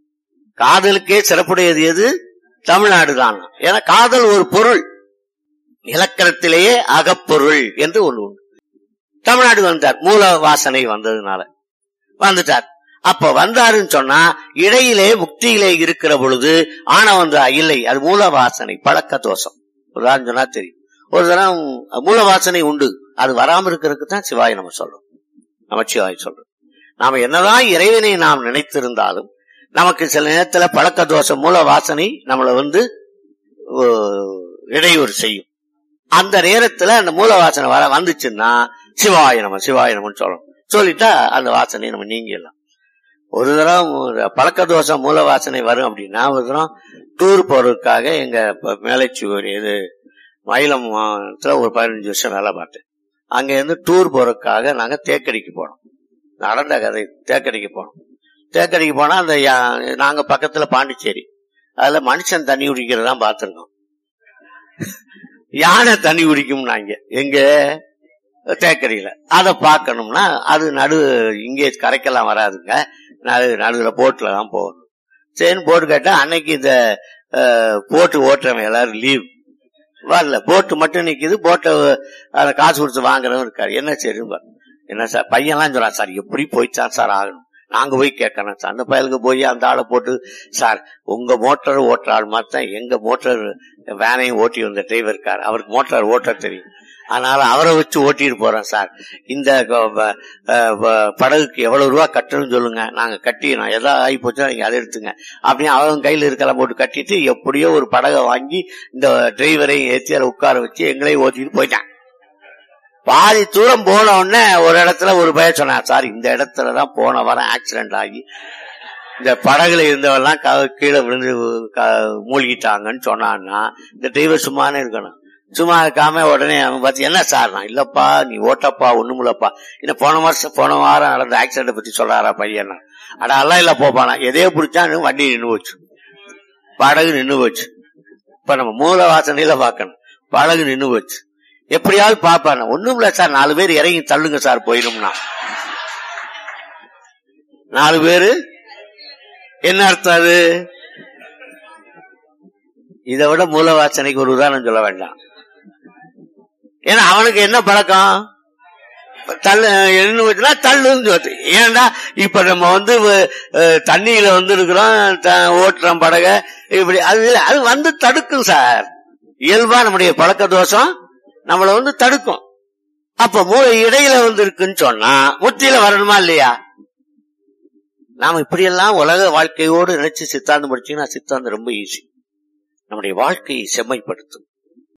காதலுக்கே சிறப்புடையது எது தமிழ்நாடு தான் ஏன்னா காதல் ஒரு பொருள் இலக்கணத்திலேயே அகப்பொருள் என்று ஒன்று உண்டு தமிழ்நாடு வந்தார் மூல வாசனை வந்ததுனால வந்துட்டார் அப்ப வந்தாருன்னு சொன்னா இடையிலே முக்தியிலே இருக்கிற பொழுது ஆனவந்தா இல்லை அது மூல வாசனை பழக்க தோஷம் உதாரணம் சொன்னா தெரியும் ஒரு தரம் மூல வாசனை உண்டு அது வராம இருக்கிறதுக்கு தான் சிவாய் நம்ம சொல்றோம் நமச்சிவாய் சொல்றோம் நாம என்னதான் இறைவனை நாம் நினைத்திருந்தாலும் நமக்கு சில நேரத்துல பழக்க தோஷம் மூல வாசனை நம்மளை வந்து அஹ், இடையூறு செய்யும் அந்த நேரத்துல அந்த மூல வாசனை வர வந்துச்சுன்னா சிவாய நம்ம சிவாய நமன்னு சொல்லணும் சொல்லிட்டா அந்த வாசனை நம்ம நீங்கிடலாம் ஒரு தரம் ஒரு பழக்க தோஷம் மூல வாசனை வரும் அப்படின்னா ஒரு தரம் டூர் போறதுக்காக எங்க ப- மேலைச்சுவர் இது மயிலம் மாவட்டத்துல ஒரு பதினஞ்சு வருஷம் வேலை பார்த்தேன் அங்க இருந்து டூர் போறதுக்காக நாங்க தேக்கடிக்கு போனோம் நடந்த கதை தேக்கடிக்கு போனோம் தேக்கடிக்கு போனா அந்த யா- நாங்க பக்கத்துல பாண்டிச்சேரி அதுல மனுஷன் தண்ணி குடிக்கிறதா பார்த்திருக்கோம் யானை தண்ணி குடிக்கும்னாங்க எங்க தேக்கடியில அதை பார்க்கணும்னா அது நடு இங்கே கரைக்கெல்லாம் வராதுங்க நடு நடுவுல போட்ல தான் போகணும் சரின்னு போட்டு கேட்டா அன்னைக்கு இந்த அஹ், போட்டு ஓட்டுறவன் எல்லாரும் லீவ் வரல போட்டு மட்டும் நிக்குது போட்டை அதை காசு கொடுத்து வாங்குறவன் இருக்காரு என்ன சரி என்ன சார் பையன்லாம் சொல்றான் சார் எப்படி போய்த்தான் சார் ஆகணும் நாங்க போய் கேட்கணும் சார் அந்த பயலுக்கு போய் அந்த ஆளை போட்டு சார் உங்க மோட்டார் ஓட்டுற ஆள் மாதிரி தான் எங்க மோட்டார் வேனையும் ஓட்டி வந்த டிரைவர் இருக்கார் அவருக்கு மோட்டார் ஓட்ட தெரியும் அதனால அவரை வச்சு ஓட்டிட்டு போறோம் சார் இந்த க- வ- அஹ் வ- படகுக்கு எவ்வளவு ரூபா கட்டணும்னு சொல்லுங்க நாங்க கட்டி நான் எதாவது ஆகி போச்சுன்னா நீங்க அதை எடுத்துங்க அப்படின்னு அவங்க கையில இருக்கலாம் போட்டு கட்டிட்டு எப்படியோ ஒரு படகை வாங்கி இந்த டிரைவரையும் ஏற்றி அதை உட்கார வச்சு எங்களையும் ஓட்டிட்டு போயிட்டான் பாதி தூரம் போன உடனே ஒரு இடத்துல ஒரு பையன் சொன்னான் சார் இந்த இடத்துலதான் போன வாரம் ஆக்சிடென்ட் ஆகி இந்த படகுல இருந்தவெல்லாம் க- கீழே விழுந்து க- மூழ்கிட்டாங்கன்னு சொன்னான்னா இந்த டிரைவர் சும்மானே இருக்கணும் சும்மா இருக்காம உடனே அவன் பார்த்து என்ன சார் நான் இல்லப்பா நீ ஓட்டப்பா ஒண்ணுமில்லப்பா இன்னும் போன வருஷம் போன வாரம் நடந்த ஆக்சிடென்ட் பத்தி சொல்றாரா பையன் அட எல்லாம் இல்ல போப்பானா எதையோ பிடிச்சான்னு வண்டி நின்னு போச்சு படகு நின்னு போச்சு இப்ப நம்ம மூல வாசனையில பார்க்கணும் படகு நின்னு போச்சு எப்படியாவது பாப்பான ஒண்ணும் இல்ல சார் நாலு பேர் இறங்கி தள்ளுங்க சார் போயிடும்னா நாலு பேரு என்ன அர்த்தம் அது இதை விட மூல வாசனைக்கு ஒரு உதாரணம் சொல்ல வேண்டாம் ஏன்னா அவனுக்கு என்ன பழக்கம் தள்ளு என்ன வச்சுனா தள்ளுன்னு சொல்லுது ஏன்டா இப்ப நம்ம வந்து அஹ், தண்ணியில வந்து இருக்கிறோம் த- ஓட்டுறோம் படக இப்படி அது அது வந்து தடுக்கும் சார் இயல்பா நம்முடைய பழக்க தோஷம் நம்மள வந்து தடுக்கும் அப்ப மூளை இடையில வந்து இருக்குன்னு சொன்னா முத்தியில வரணுமா இல்லையா நாம இப்படியெல்லாம் உலக வாழ்க்கையோடு நினைச்சு சித்தாந்தம் படிச்சீங்கன்னா சித்தாந்தம் ரொம்ப ஈஸி நம்முடைய வாழ்க்கையை செம்மைப்படுத்தும்